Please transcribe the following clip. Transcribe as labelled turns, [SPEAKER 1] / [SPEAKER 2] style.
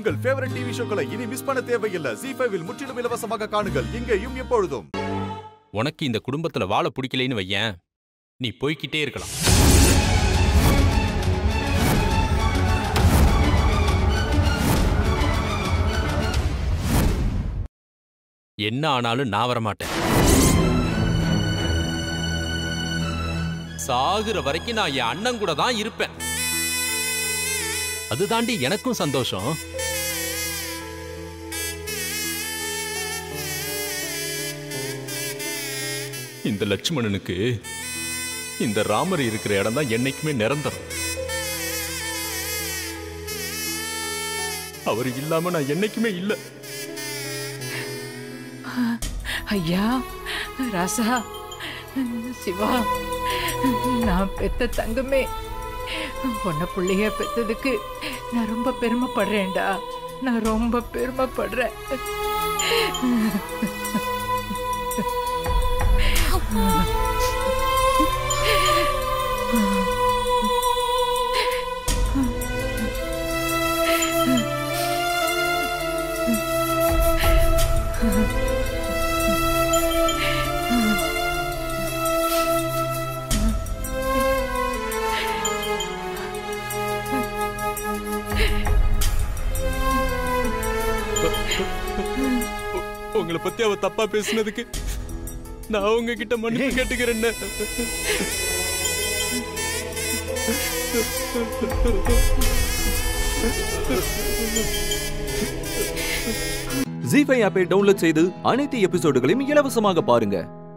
[SPEAKER 1] உங்கள் favourite TV ஷோக்களை இனி miss பண்ண தேவையில்லை ஜி ஃபைவில் முற்றிலும் இலவசமாக காணுங்கள் இங்கேயும் எப்பொழுதும்
[SPEAKER 2] உனக்கு இந்த குடும்பத்துல வாழ பிடிக்கலைன்னு வையேன் நீ போய்க்கிட்டே இருக்கலாம் என்ன ஆனாலும் நான் வரமாட்டேன் சாகுற வரைக்கும் நான் என் அண்ணன் கூட தான் இருப்பேன் அதுதாண்டி எனக்கும் சந்தோஷம் இந்த லட்சுமணனுக்கு இந்த ராமர் இருக்கிற இடம் தான் என்னைக்குமே நிரந்தரம் அவர் இல்லாம நான் என்னைக்குமே இல்ல
[SPEAKER 3] ஐயா ராசா சிவா நான் பெத்த தங்கமே பொண்ண பிள்ளைய பெத்ததுக்கு நான் ரொம்ப பெருமைப்படுறேன்டா நான் ரொம்ப பெருமைப்படுறேன்
[SPEAKER 2] உங்களை பத்தி அவ தப்பா பேசுனதுக்கு நான் உங்ககிட்ட மன்னிப்பு கேட்டுக்கிறேன்
[SPEAKER 4] ஜி ஃபைவ் ஆப்பை டவுன்லோட் செய்து அனைத்து எபிசோடுகளையும் இலவசமாக பாருங்க